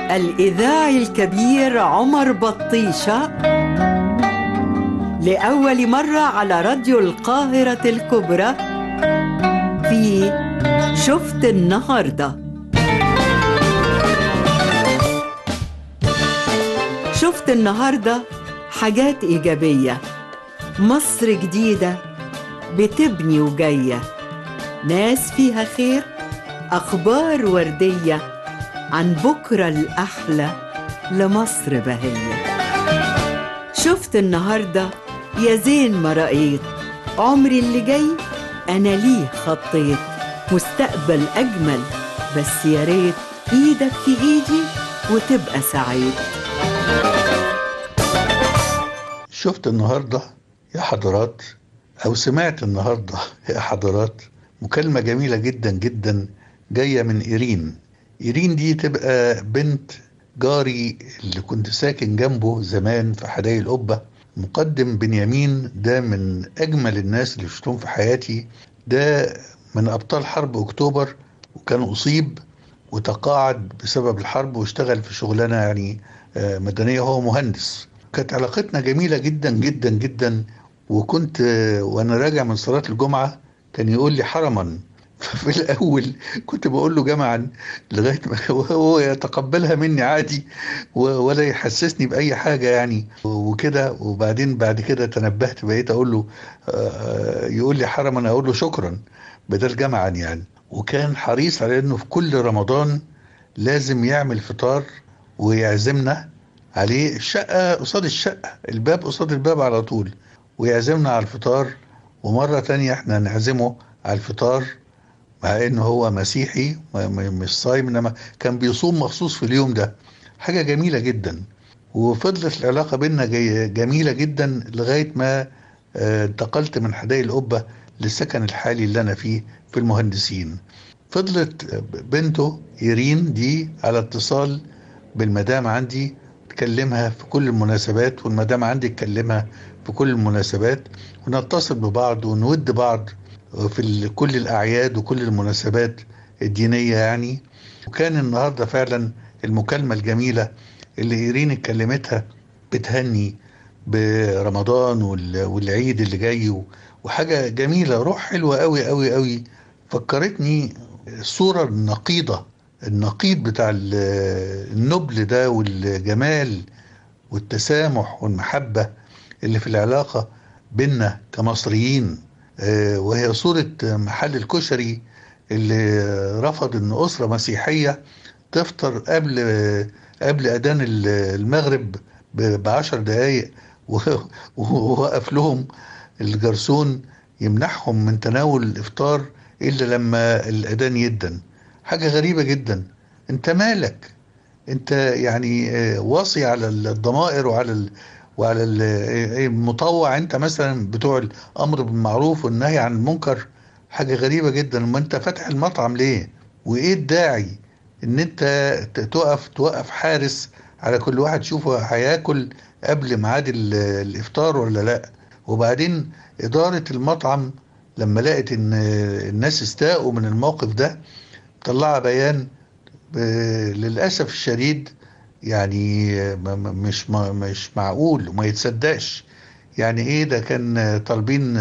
الإذاعي الكبير عمر بطيشة لأول مرة على راديو القاهرة الكبرى في شفت النهارده شفت النهارده حاجات ايجابيه مصر جديده بتبني وجايه ناس فيها خير اخبار ورديه عن بكره الاحلى لمصر بهيه شفت النهارده يا زين ما رأيت عمري اللي جاي انا ليه خطيت مستقبل اجمل بس يا ريت ايدك في ايدي وتبقى سعيد شفت النهاردة يا حضرات أو سمعت النهاردة يا حضرات مكالمة جميلة جدا جدا جاية من إيرين إيرين دي تبقى بنت جاري اللي كنت ساكن جنبه زمان في حدائق القبة مقدم بنيامين ده من أجمل الناس اللي شفتهم في حياتي ده من أبطال حرب أكتوبر وكان أصيب وتقاعد بسبب الحرب واشتغل في شغلانة يعني آه، مدنية هو مهندس كانت علاقتنا جميلة جدا جدا جدا وكنت آه، وانا راجع من صلاة الجمعة كان يقول لي حرما ففي الاول كنت بقول له جمعا لغايه ما هو يتقبلها مني عادي و- ولا يحسسني باي حاجه يعني وكده وبعدين بعد كده تنبهت بقيت اقول له آه، يقول لي حرما اقول له شكرا بدل جمعا يعني وكان حريص على انه في كل رمضان لازم يعمل فطار ويعزمنا عليه الشقه قصاد الشقه الباب قصاد الباب على طول ويعزمنا على الفطار ومره تانية احنا نعزمه على الفطار مع انه هو مسيحي م- م- مش صايم انما كان بيصوم مخصوص في اليوم ده حاجه جميله جدا وفضلت العلاقه بينا جي- جميله جدا لغايه ما آه، انتقلت من حدائق القبه للسكن الحالي اللي انا فيه في المهندسين فضلت بنته ايرين دي على اتصال بالمدام عندي تكلمها في كل المناسبات والمدام عندي تكلمها في كل المناسبات ونتصل ببعض ونود بعض في ال- كل الأعياد وكل المناسبات الدينية يعني وكان النهاردة فعلا المكالمة الجميلة اللي إيرين اتكلمتها بتهني برمضان وال- والعيد اللي جاي و- وحاجة جميلة روح حلوة قوي قوي قوي فكرتني الصورة النقيضة النقيض بتاع ال- النبل ده والجمال والتسامح والمحبة اللي في العلاقة بينا كمصريين آه، وهي صورة محل الكشري اللي رفض ان أسرة مسيحية تفطر قبل قبل أذان المغرب ب- بعشر دقايق و- ووقف لهم الجرسون يمنعهم من تناول الإفطار إلا لما الأذان يدن حاجة غريبة جدا أنت مالك أنت يعني آه، واصي على الضمائر وعلى ال... وعلى ال- آه، المطوع أنت مثلا بتوع الأمر بالمعروف والنهي عن المنكر حاجة غريبة جدا ما أنت فاتح المطعم ليه وإيه الداعي إن أنت ت- تقف توقف حارس على كل واحد شوفه هياكل قبل ميعاد ال- الإفطار ولا لأ وبعدين إدارة المطعم لما لقت إن الناس استاءوا من الموقف ده طلع بيان ب- للأسف الشديد يعني م- م- مش م- مش معقول وما يتصدقش يعني ايه ده كان طالبين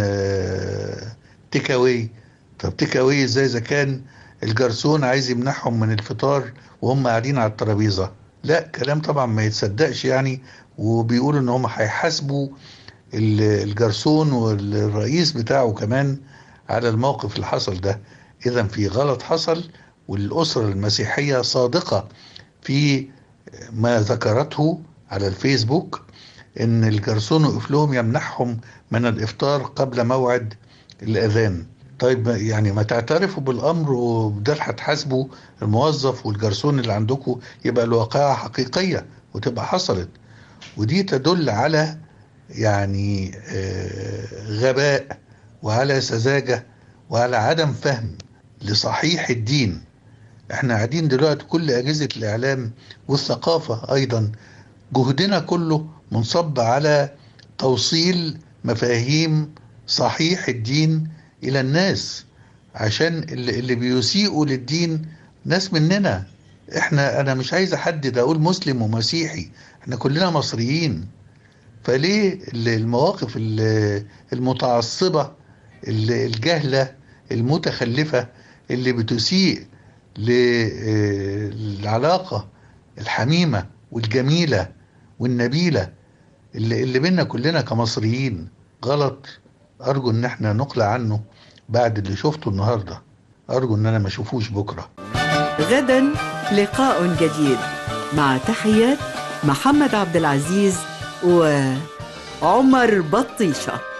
تيك اواي طب تيك اواي ازاي اذا كان الجرسون عايز يمنعهم من الفطار وهم قاعدين على الترابيزه لا كلام طبعا ما يتصدقش يعني وبيقولوا ان هم هيحاسبوا ال- الجرسون والرئيس بتاعه كمان على الموقف اللي حصل ده اذا في غلط حصل والاسره المسيحيه صادقه في ما ذكرته على الفيسبوك ان الجرسون وقف لهم يمنحهم من الافطار قبل موعد الاذان طيب ما- يعني ما تعترفوا بالامر وده اللي هتحاسبوا الموظف والجرسون اللي عندكم يبقى الواقعه حقيقيه وتبقى حصلت ودي تدل على يعني آه، غباء وعلى سذاجه وعلى عدم فهم لصحيح الدين احنا قاعدين دلوقتي كل اجهزه الاعلام والثقافه ايضا جهدنا كله منصب على توصيل مفاهيم صحيح الدين الى الناس عشان اللي, اللي بيسيئوا للدين ناس مننا احنا انا مش عايز احدد اقول مسلم ومسيحي احنا كلنا مصريين فليه المواقف المتعصبة الجهلة المتخلفة اللي بتسيء للعلاقة الحميمة والجميلة والنبيلة اللي, اللي بينا كلنا كمصريين غلط أرجو إن احنا نقلع عنه بعد اللي شفته النهاردة أرجو إن أنا ما أشوفوش بكرة غدا لقاء جديد مع تحيات محمد عبد العزيز وعمر بطيشه